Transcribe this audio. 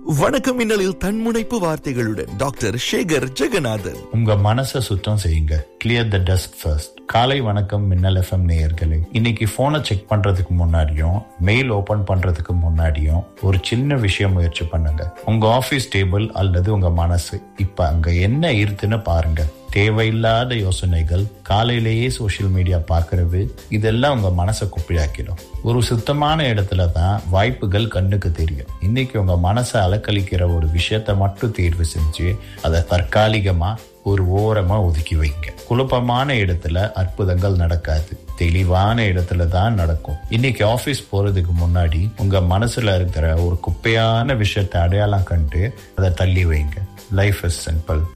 வணக்கம் மின்னலில் தன்முனைப்பு வார்த்தைகளுடன் டாக்டர் சேகர் ஜெகநாதன் உங்க மனசை சுத்தம் செய்யுங்க கிளியர் த டஸ்ட் ஃபர்ஸ்ட் காலை வணக்கம் மின்னல் எஃப்எம் நேயர்களே இன்னைக்கு போனை செக் பண்றதுக்கு முன்னாடியும் மெயில் ஓபன் பண்றதுக்கு முன்னாடியும் ஒரு சின்ன விஷயம் முயற்சி பண்ணுங்க உங்க ஆபீஸ் டேபிள் அல்லது உங்க மனசு இப்ப அங்க என்ன இருக்குன்னு பாருங்க தேவையில்லாத யோசனைகள் காலையிலேயே சோஷியல் மீடியா பார்க்கறது இதெல்லாம் உங்க மனசை குப்பிழாக்கிடும் ஒரு சுத்தமான இடத்துல தான் வாய்ப்புகள் கண்ணுக்கு தெரியும் இன்னைக்கு உங்க மனசை அலக்களிக்கிற ஒரு விஷயத்த மட்டும் தேர்வு செஞ்சு அதை தற்காலிகமா ஒரு ஓரமா ஒதுக்கி வைங்க குழப்பமான இடத்துல அற்புதங்கள் நடக்காது தெளிவான இடத்துல தான் நடக்கும் இன்னைக்கு ஆபீஸ் போறதுக்கு முன்னாடி உங்க மனசுல இருக்கிற ஒரு குப்பையான விஷயத்தை அடையாளம் கண்டு அதை தள்ளி வைங்க லைஃப் இஸ் சிம்பிள்